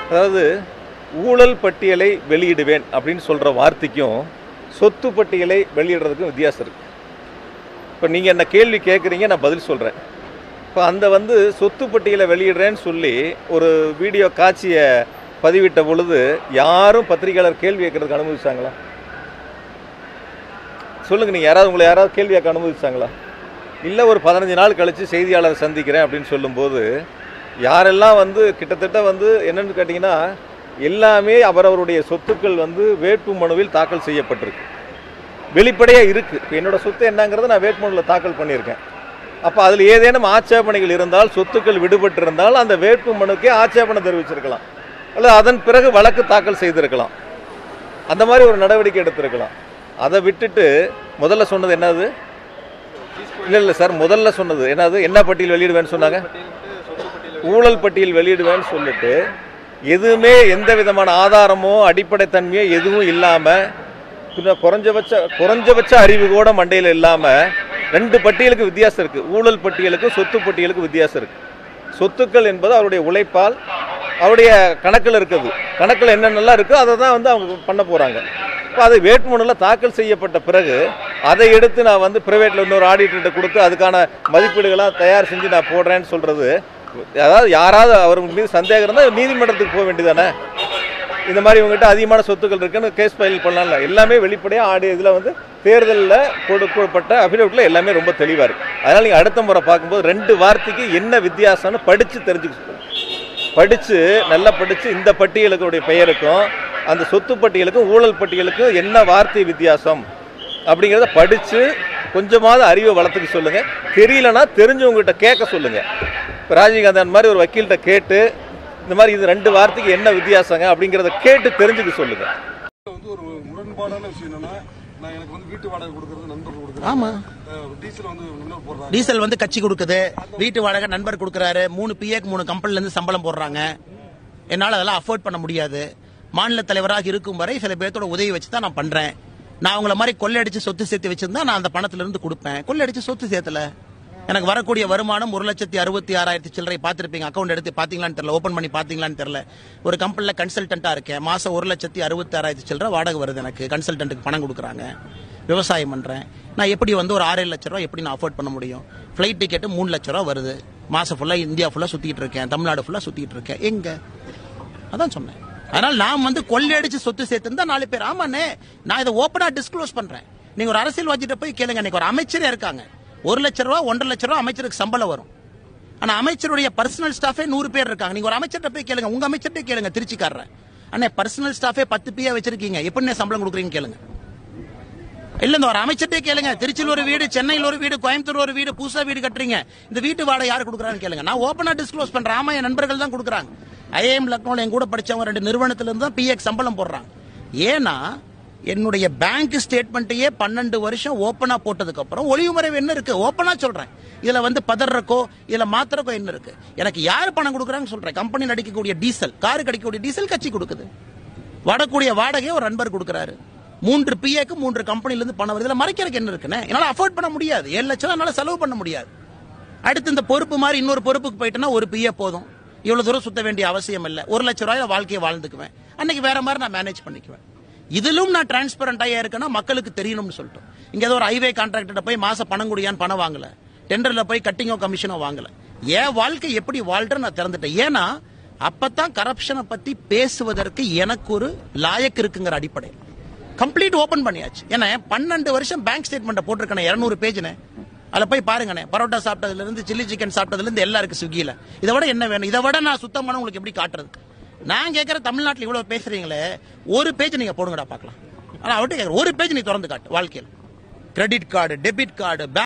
அதாவது ஊழல் பட்டியலை வெளியிடுவேன் அப்படின்னு சொல்கிற வார்த்தைக்கும் சொத்து பட்டியலை வெளியிடுறதுக்கும் வித்தியாசம் இருக்குது இப்போ நீங்கள் என்ன கேள்வி கேட்குறீங்க நான் பதில் சொல்கிறேன் இப்போ அந்த வந்து சொத்து பட்டியலை வெளியிடுறேன்னு சொல்லி ஒரு வீடியோ காட்சியை பதிவிட்ட பொழுது யாரும் பத்திரிகையாளர் கேள்வி கேட்கறதுக்கு அனுமதிச்சாங்களா சொல்லுங்கள் நீங்கள் யாராவது உங்களை யாராவது கேள்வி கேட்க அனுமதிச்சாங்களா இல்லை ஒரு பதினஞ்சு நாள் கழித்து செய்தியாளர் சந்திக்கிறேன் அப்படின்னு சொல்லும்போது யாரெல்லாம் வந்து கிட்டத்தட்ட வந்து என்னன்னு கேட்டிங்கன்னா எல்லாமே அவரவருடைய சொத்துக்கள் வந்து வேட்பு மனுவில் தாக்கல் செய்யப்பட்டிருக்கு வெளிப்படையாக இருக்குது இப்போ என்னோட சொத்து என்னங்கிறத நான் வேட்புமனுவில் தாக்கல் பண்ணியிருக்கேன் அப்போ அதில் ஏதேனும் ஆட்சேபனைகள் இருந்தால் சொத்துக்கள் விடுபட்டு இருந்தால் அந்த வேட்பு மனுக்கே ஆட்சேபனை தெரிவிச்சிருக்கலாம் அல்லது அதன் பிறகு வழக்கு தாக்கல் செய்திருக்கலாம் அந்த மாதிரி ஒரு நடவடிக்கை எடுத்திருக்கலாம் அதை விட்டுட்டு முதல்ல சொன்னது என்னது இல்லை இல்லை சார் முதல்ல சொன்னது என்னது என்ன பட்டியல் வெளியிடுவேன்னு சொன்னாங்க ஊழல் பட்டியல் வெளியிடுவேன்னு சொல்லிட்டு எதுவுமே எந்த விதமான ஆதாரமோ அடிப்படைத்தன்மையோ எதுவும் இல்லாமல் குறைஞ்சபட்ச குறைஞ்சபட்ச அறிவு கூட மண்டையில் இல்லாமல் ரெண்டு பட்டியலுக்கு வித்தியாசம் இருக்குது ஊழல் பட்டியலுக்கும் சொத்து பட்டியலுக்கும் வித்தியாசம் இருக்குது சொத்துக்கள் என்பது அவருடைய உழைப்பால் அவருடைய கணக்கில் இருக்குது கணக்கில் என்னென்னலாம் இருக்கோ அதை தான் வந்து அவங்க பண்ண போகிறாங்க இப்போ அது வேட்புமனுவில் தாக்கல் செய்யப்பட்ட பிறகு அதை எடுத்து நான் வந்து ப்ரைவேட்டில் இன்னொரு ஆடிட்டர்கிட்ட கொடுத்து அதுக்கான மதிப்பீடுகளாக தயார் செஞ்சு நான் போடுறேன்னு சொல்கிறது அதாவது யாராவது அவர் மீது சந்தேகம் இருந்தால் நீதிமன்றத்துக்கு போக வேண்டியதானே இந்த மாதிரி இவங்ககிட்ட அதிகமான சொத்துக்கள் இருக்குன்னு கேஸ் ஃபைல் பண்ணலாம்ல எல்லாமே வெளிப்படையாக ஆடி இதில் வந்து தேர்தலில் கொடுக்கப்பட்ட அஃபிடவிட்டில் எல்லாமே ரொம்ப தெளிவாக இருக்குது அதனால் நீங்கள் அடுத்த முறை பார்க்கும்போது ரெண்டு வார்த்தைக்கு என்ன வித்தியாசம்னு படித்து தெரிஞ்சுக்க சொல்லுங்கள் படித்து நல்லா படித்து இந்த பட்டியலுக்குடைய பெயருக்கும் அந்த சொத்து பட்டியலுக்கும் ஊழல் பட்டியலுக்கும் என்ன வார்த்தை வித்தியாசம் அப்படிங்கிறத படித்து கொஞ்சமாவது அறிவை வளர்த்துக்க சொல்லுங்கள் தெரியலனா தெரிஞ்சவங்ககிட்ட கேட்க சொல்லுங்கள் இப்போ ராஜீவ்காந்தி அந்த மாதிரி ஒரு வக்கீல்கிட்ட கேட்டு இந்த மாதிரி இது ரெண்டு வார்த்தைக்கு என்ன வித்தியாசங்க அப்படிங்கிறத கேட்டு தெரிஞ்சுக்க சொல்லுங்கள் வந்து ஒரு முரண்பாடான விஷயம் என்னன்னா நான் எனக்கு வந்து வீட்டு வாடகை கொடுக்கறது நண்பர் கொடுக்குறேன் ஆமா டீசல் வந்து நண்பர் போடுறாங்க டீசல் வந்து கட்சி கொடுக்குது வீட்டு வாடகை நண்பர் கொடுக்குறாரு மூணு பிஏக்கு மூணு கம்பெனில இருந்து சம்பளம் போடுறாங்க என்னால அதெல்லாம் அஃபோர்ட் பண்ண முடியாது மாநில தலைவராக இருக்கும் வரை சில பேர்த்தோட உதவி வச்சு தான் நான் பண்றேன் நான் அவங்கள மாதிரி கொள்ளையடிச்சு சொத்து சேர்த்து வச்சிருந்தா நான் அந்த பணத்துல இருந்து கொடுப்பேன் கொள்ளையடிச்சு சொத்து சேர்த்தல எனக்கு வரக்கூடிய வருமானம் ஒரு லட்சத்தி அறுபத்தி ஆறாயிரத்தி சில்லறை பார்த்திருப்பீங்க அக்கௌண்ட் எடுத்து பாத்தீங்களான்னு தெரியல ஓபன் பண்ணி பாத்தீங்களான்னு தெரியல ஒரு கம்பெனில கன்சல்டன்டா இருக்கேன் மாசம் ஒரு லட்சத்தி அறுபத்தி ஆறாயிரத்தி சில்லறை வாடகை வருது எனக்கு கன்சல்டன்ட்டுக்கு பணம் கொடுக்குறாங்க விவசாயம் பண்றேன் நான் எப்படி வந்து ஒரு ஆறு ஏழு லட்ச ரூபா எப்படி நான் அஃபோர்ட் பண்ண முடியும் ஃபிளைட் டிக்கெட் மூணு லட்ச ரூபா வருது மாசம் ஃபுல்லா இந்தியா ஃபுல்லா சுத்திட்டு இருக்கேன் தமிழ்நாடு ஃபுல்லா சுத்திட்டு இருக்கேன் எங்க அதான் சொன்னேன் அதனால நான் வந்து கொள்ளையடிச்சு சொத்து சேர்த்திருந்தா நாலு பேர் ஆமாண்ணே நான் இதை ஓப்பனா டிஸ்க்ளோஸ் பண்றேன் நீங்க ஒரு அரசியல்வாதிட்ட போய் கேளுங்க இன்னைக்கு ஒரு அமைச்சரே இருக்காங்க ஒரு லட்ச ரூபா ஒன்றரை லட்ச ரூபா அமைச்சருக்கு சம்பளம் வரும் ஆனா அமைச்சருடைய பர்சனல் ஸ்டாஃபே நூறு பேர் இருக்காங்க நீங்க ஒரு அமைச்சர்கிட்ட போய் கேளுங்க உங்க அமைச்சர்கிட்ட கேளுங்க திருச்சிக்காரர் அண்ணே பர்சனல் ஸ்டாஃபே பத்து பியா வச்சிருக்கீங்க எப்படிண்ணே சம்பளம் கொடுக்குறீங்க கேளுங்க இல்ல இந்த ஒரு அமைச்சர்ட்டே கேளுங்க திருச்சியில் ஒரு வீடு சென்னையில் ஒரு வீடு கோயம்புத்தூர் ஒரு வீடு புதுசா வீடு கட்டுறீங்க இந்த வீட்டு வாடகை யார் கொடுக்குறான்னு கேளுங்க நான் ஓப்பனா டிஸ்க்ளோஸ் பண்றேன் ஆமா என் நண்பர்கள் தான் கொடுக்குறாங்க ஐஏஎம் லக்னோல என் கூட படிச்சவங்க ரெண்டு நிறுவனத்துல இருந்து தான் பிஎக் சம்பளம் போடுறாங்க ஏன்னா என்னுடைய பேங்க் ஸ்டேட்மெண்ட்டையே பன்னெண்டு வருஷம் ஓப்பனா போட்டதுக்கு அப்புறம் ஒளிவு மறைவு என்ன இருக்கு ஓப்பனா சொல்றேன் இதுல வந்து பதறக்கோ இதுல மாத்திரக்கோ என்ன இருக்கு எனக்கு யார் பணம் கொடுக்குறாங்கன்னு சொல்றேன் கம்பெனி அடிக்கக்கூடிய டீசல் காருக்கு அடிக்கக்கூடிய டீசல் கட்சி கொடுக்குது வரக்கூடிய வாடகையை ஒரு நண்பர் கொடுக்குறாரு மூன்று பிஏக்கு மூன்று கம்பெனில இருந்து பணம் வருது இதுல மறைக்கிறதுக்கு என்ன இருக்குன்னு என்னால அஃபோர்ட் பண்ண முடியாது ஏழு லட்சம் என்னால செலவு பண்ண முடியாது அடுத்து இந்த பொறுப்பு மாதிரி இன்னொரு பொறுப்புக்கு போயிட்டேன்னா ஒரு பிஏ போதும் இவ்வளவு தூரம் சுத்த வேண்டிய அவசியம் இல்லை ஒரு லட்சம் ரூபாயில வாழ்க்கையை வாழ்ந்துக்குவேன் அன்னைக்கு வேற மாதிரி நான் மேனேஜ் பண்ணிக்குவேன் இதிலும் நான் டிரான்ஸ்பரண்டாக இருக்கேன்னா மக்களுக்கு தெரியணும்னு சொல்லிட்டு இங்க ஏதோ ஒரு ஹைவே கான்ட்ராக்டர் போய் மாசம் பணம் குடியான்னு பணம் வாங்கல டெண்டர்ல போய் கட்டிங்கோ கமிஷனோ வாங்கல என் வாழ்க்கை எப்படி வாழ்றேன்னு நான் திறந்துட்டேன் ஏன்னா அப்பதான் கரப்ஷனை பத்தி பேசுவதற்கு எனக்கு ஒரு லாயக்கு இருக்குங்கிற அடிப்படை கம்ப்ளீட் ஓபன் பண்ணியாச்சு ஏன்னா பன்னெண்டு வருஷம் பேங்க் ஸ்டேட்மெண்ட் போட்டிருக்கேன் இருநூறு பேஜ்னு அதுல போய் பாருங்கண்ணே பரோட்டா சாப்பிட்டதுல இருந்து சில்லி சிக்கன் சாப்பிட்டதுல இருந்து எல்லாம் இருக்கு ஸ்விக்கியில இதை விட என்ன வேணும் இதை விட நான் சுத்தமான உங்களுக்கு எப்படி காட்டுறது நான் கேட்கற தமிழ்நாட்டில் இவ்வளவு பேசுறீங்களே ஒரு பேஜ் நீங்க போடுங்கடா பார்க்கலாம் ஆனா அவர்கிட்ட கேட்கறேன் ஒரு பேஜ் நீ திறந்து காட்டு வாழ்க்கையில் கிரெடிட் கார்டு டெபிட் கார்டு